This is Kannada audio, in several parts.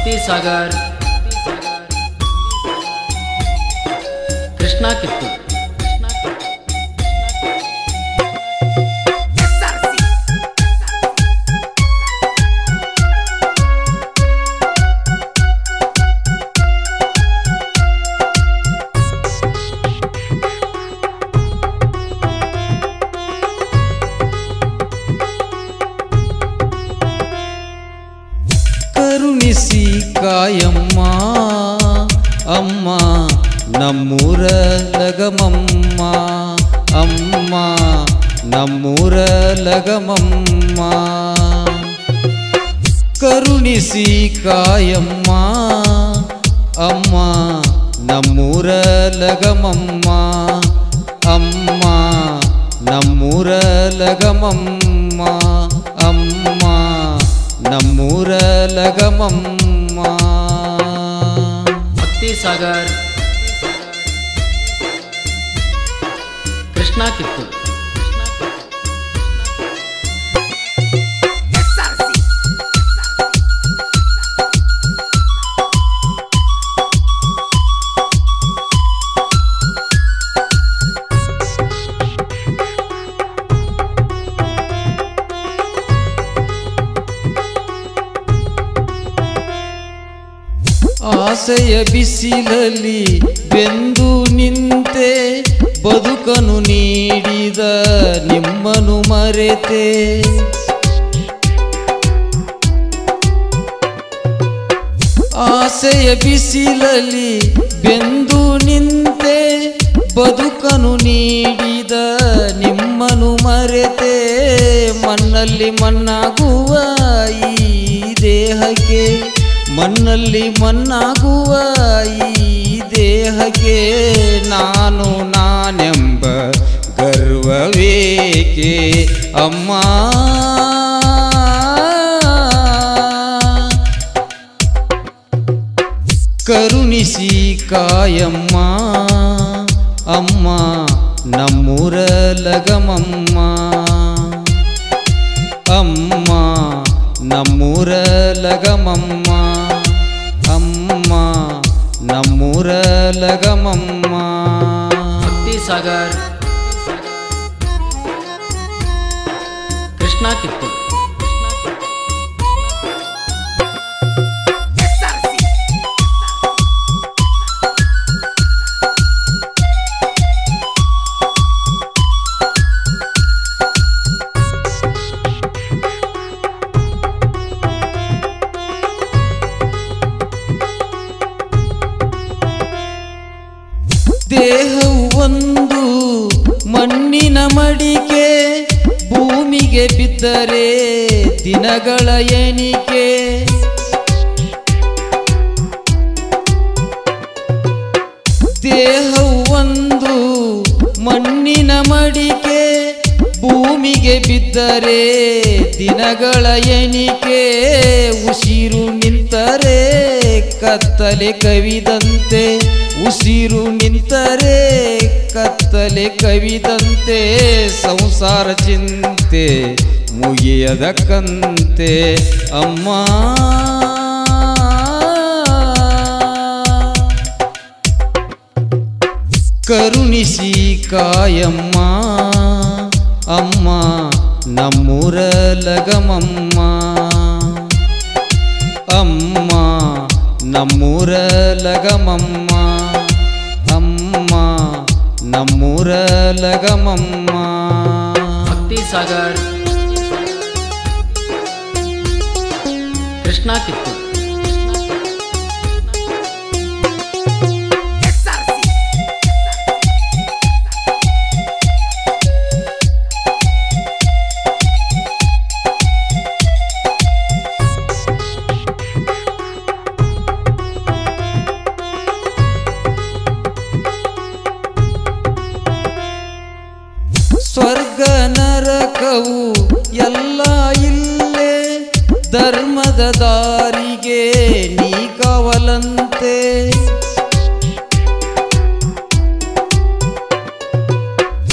ಭಕ್ತಿ ಸಾಗರ್ ಕೃಷ್ಣ ಕಿತ್ತು ಕರುಣಿಸಿ ಕಾಯಮ್ಮ ಅಮ್ಮ ನಮ್ಮೂರ ಲಗಮಮ್ಮ ಅಮ್ಮ ನಮ್ಮೂರ ಲಗಮಮ್ಮ ಕರುಣಿಸಿ ಕಾಯಮ್ಮ ಅಮ್ಮ ನಮ್ಮೂರ ಲಗಮಮ್ಮ ಅಮ್ಮ ನಮ್ಮೂರ ಲಗಮಮ್ಮ ಅಮ್ಮ ನಮ್ಮೂರ ಲಗಮಮ್ಮ ಭಕ್ತಿ ಸಾಗರ್ ಕೃಷ್ಣ ಕಿತ್ತು ಆಸೆಯ ಬಿಸಿಲಲ್ಲಿ ಬೆಂದು ನಿಂತೆ ಬದುಕನು ನೀಡಿದ ನಿಮ್ಮನು ಮರೆತೆ ಆಸೆಯ ಬಿಸಿಲಲ್ಲಿ ಬೆಂದು ನಿಂತೆ ಬದುಕನು ನೀಡಿದ ನಿಮ್ಮನು ಮರೆತೆ ಮಣ್ಣಲ್ಲಿ ಮಣ್ಣಾಗುವ ಈ ದೇಹಕ್ಕೆ ಮಣ್ಣಲ್ಲಿ ಮಣ್ಣಾಗುವ ಈ ದೇಹಕ್ಕೆ ನಾನು ನಾನೆಂಬ ಗರ್ವವೇಕೆ ಅಮ್ಮ ಕರುಣಿಸಿ ಕಾಯಮ್ಮ ಅಮ್ಮ ನಮ್ಮೂರ ಲಗಮಮ್ಮ ಅಮ್ಮ ನಮ್ಮೂರ ಲಗಮಮ್ಮ ಅಮ್ಮ ನಮ್ಮೂರ ಲಗಮಮ್ಮ ಭಕ್ತಿ ಸಾಗರ್ ಕೃಷ್ಣ ಕಿತ್ತು ದೇಹವು ಒಂದು ಮಣ್ಣಿನ ಮಡಿಕೆ ಭೂಮಿಗೆ ಬಿದ್ದರೆ ದಿನಗಳ ಎಣಿಕೆ ದೇಹವು ಒಂದು ಮಣ್ಣಿನ ಮಡಿಕೆ ಭೂಮಿಗೆ ಬಿದ್ದರೆ ದಿನಗಳ ಎಣಿಕೆ ಉಸಿರು ನಿಂತರೆ ಕತ್ತಲೆ ಕವಿದಂತೆ ಉಸಿರು ನಿಂತರೆ ಕತ್ತಲೆ ಕವಿದಂತೆ ಸಂಸಾರ ಚಿಂತೆ ಮುಗಿಯದ ಕಂತೆ ಅಮ್ಮ ಕರುಣಿಸಿ ಕಾಯಮ್ಮ ಅಮ್ಮ ನಮ್ಮೂರ ಲಗಮಮ್ಮ ಅಮ್ಮ ನಮ್ಮೂರ ಲಗಮಮ್ಮ ಅಮ್ಮ ನಮ್ಮೂರ ಲಗಮಮ್ಮ ಭಕ್ತಿ ಸಾಗರ್ ಕೃಷ್ಣ ಕಿತ್ತು ಸ್ವರ್ಗ ನರಕವು ಎಲ್ಲ ಇಲ್ಲೇ ಧರ್ಮದ ದಾರಿಗೆ ನೀ ಕವಲಂತೆ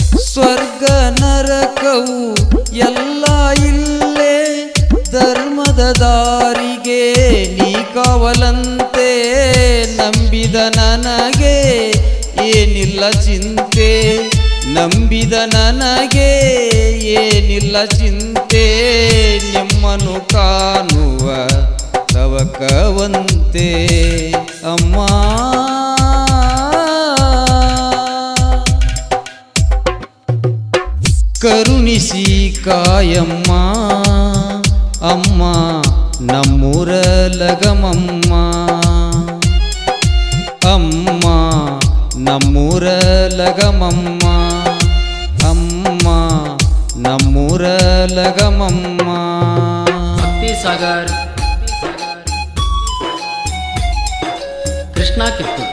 ಸ್ವರ್ಗ ನರಕವು ಎಲ್ಲ ಇಲ್ಲೇ ಧರ್ಮದ ಧರ್ಮದ ದಾರಿಗೆ ನೀ ಕಾವಲಂತೆ ನಂಬಿದ ನನಗೆ ಏನಿಲ್ಲ ಚಿಂತೆ ನಂಬಿದ ನನಗೆ ಏನಿಲ್ಲ ಚಿಂತೆ ನಿಮ್ಮನು ಕಾಣುವ ತವಕವಂತೆ ಅಮ್ಮ ಕರುಣಿಸಿ ಕಾಯಮ್ಮ ಅಮ್ಮ ನಮ್ಮೂರ ಲಗಮಮ್ಮ ಅಮ್ಮ ನಮ್ಮೂರ ಲಗಮಮ್ಮ ಅಮ್ಮ ನಮ್ಮೂರ ಲಗಮಮ್ಮ ಭಕ್ತಿ ಸಾಗರ್ ಕೃಷ್ಣ ಕಿತ್ತು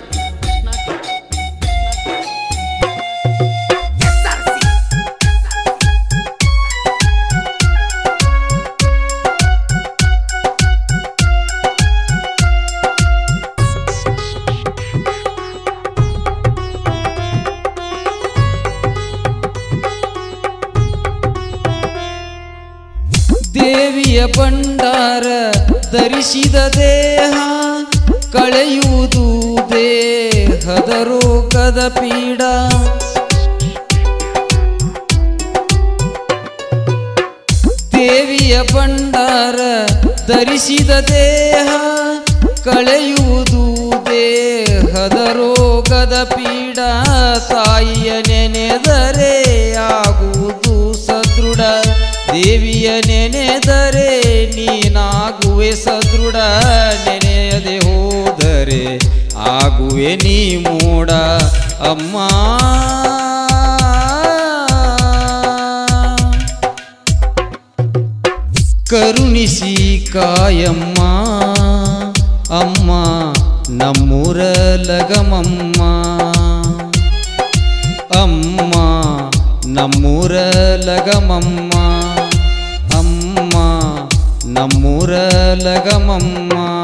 ದೇವಿಯ ಭಂಡಾರ ಧರಿಸಿದ ದೇಹ ಕಳೆಯುವುದು ದೇಹದ ರೋಗದ ಪೀಡ ದೇವಿಯ ಭಂಡಾರ ಧರಿಸಿದ ದೇಹ ಕಳೆಯುವುದು ದೇಹದ ರೋಗದ ಪೀಡ ತಾಯಿಯ ನೆನೆದರೆ ಆಗುವುದು ಸದೃಢ ದೇವಿಯ ನೆನೆದರೆ ನೀನಾಗುವೆ ಸದೃಢ ನೆನೆಯದೆ ಹೋದರೆ ಆಗುವೆ ನೀ ಮೂಡ ಅಮ್ಮ ಕರುಣಿಸಿ ಕಾಯಮ್ಮ ಅಮ್ಮ ನಮ್ಮೂರ ಲಗಮಮ್ಮ ಅಮ್ಮ ನಮ್ಮೂರ ಲಗಮಮ್ಮ ಅಮ್ಮ ನಮ್ಮೂರ ಲಗಮಮ್ಮ